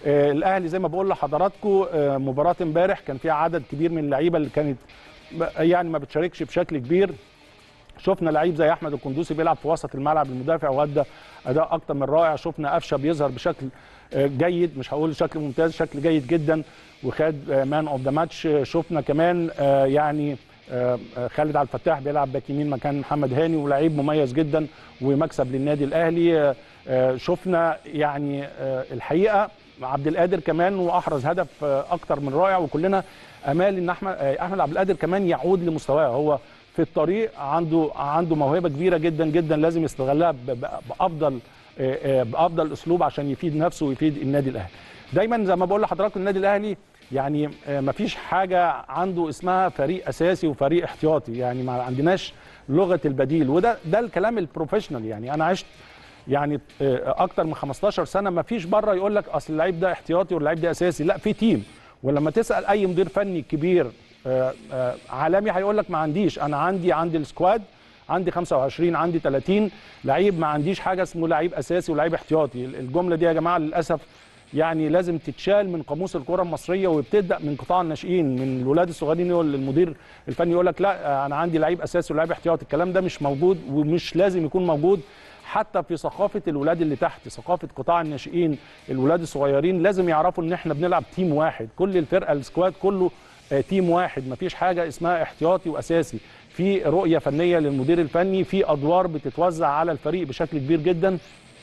آه، الاهلي زي ما بقول لحضراتكم آه، مباراه امبارح كان فيها عدد كبير من اللعيبه اللي كانت ب- يعني ما بتشاركش بشكل كبير شفنا لعيب زي احمد القندوسي بيلعب في وسط الملعب المدافع وادى اداء اكتر من رائع شفنا قفشه بيظهر بشكل آه، جيد مش هقول شكل ممتاز شكل جيد جدا وخد مان اوف ذا ماتش شفنا كمان آه، يعني آه، آه، خالد عبد الفتاح بيلعب باك يمين مكان محمد هاني ولعيب مميز جدا ومكسب للنادي الاهلي آه، آه، شفنا يعني آه، الحقيقه عبد القادر كمان واحرز هدف آه، اكتر من رائع وكلنا امال ان احمد آه، احمد عبد القادر كمان يعود لمستواه هو في الطريق عنده عنده موهبه كبيره جدا جدا لازم يستغلها ب- ب- بافضل آه، آه، بافضل اسلوب عشان يفيد نفسه ويفيد النادي الاهلي دايما زي ما بقول لحضراتكم النادي الاهلي يعني آه، مفيش حاجه عنده اسمها فريق اساسي وفريق احتياطي يعني ما عندناش لغه البديل وده ده الكلام البروفيشنال يعني انا عشت يعني آه، اكتر من 15 سنه ما فيش بره يقول لك اصل اللعيب ده احتياطي واللعيب ده اساسي لا في تيم ولما تسال اي مدير فني كبير آه، آه، عالمي هيقول لك ما عنديش انا عندي عندي السكواد عندي 25 عندي 30 لعيب ما عنديش حاجه اسمه لعيب اساسي ولعيب احتياطي الجمله دي يا جماعه للاسف يعني لازم تتشال من قاموس الكره المصريه وبتبدا من قطاع الناشئين من الولاد الصغيرين يقول المدير الفني يقول لك لا انا عندي لعيب اساسي ولاعيب احتياطي الكلام ده مش موجود ومش لازم يكون موجود حتى في ثقافه الولاد اللي تحت ثقافه قطاع الناشئين الولاد الصغيرين لازم يعرفوا ان احنا بنلعب تيم واحد كل الفرقه السكواد كله آه، تيم واحد مفيش حاجه اسمها احتياطي واساسي في رؤيه فنيه للمدير الفني في ادوار بتتوزع على الفريق بشكل كبير جدا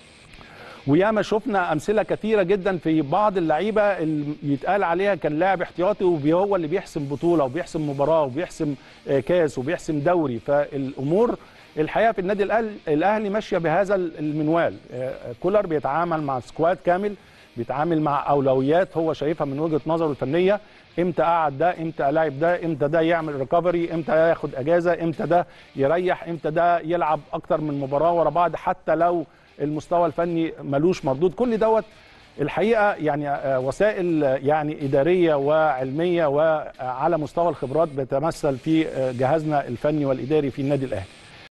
وياما شفنا امثله كثيره جدا في بعض اللعيبه اللي يتقال عليها كان لاعب احتياطي وهو اللي بيحسم بطوله وبيحسم مباراه وبيحسم آه، كاس وبيحسم دوري فالامور الحقيقه في النادي الأهل- الاهلي ماشيه بهذا المنوال آه، كولر بيتعامل مع سكواد كامل بيتعامل مع اولويات هو شايفها من وجهه نظره الفنيه امتى قعد ده امتى الاعب ده امتى ده يعمل ريكفري امتى ياخد اجازه امتى ده يريح امتى ده يلعب اكتر من مباراه ورا بعض حتى لو المستوى الفني ملوش مردود كل دوت الحقيقه يعني آه، وسائل آه، يعني اداريه وعلميه وعلى مستوى الخبرات بتمثل في آه، جهازنا الفني والاداري في النادي الاهلي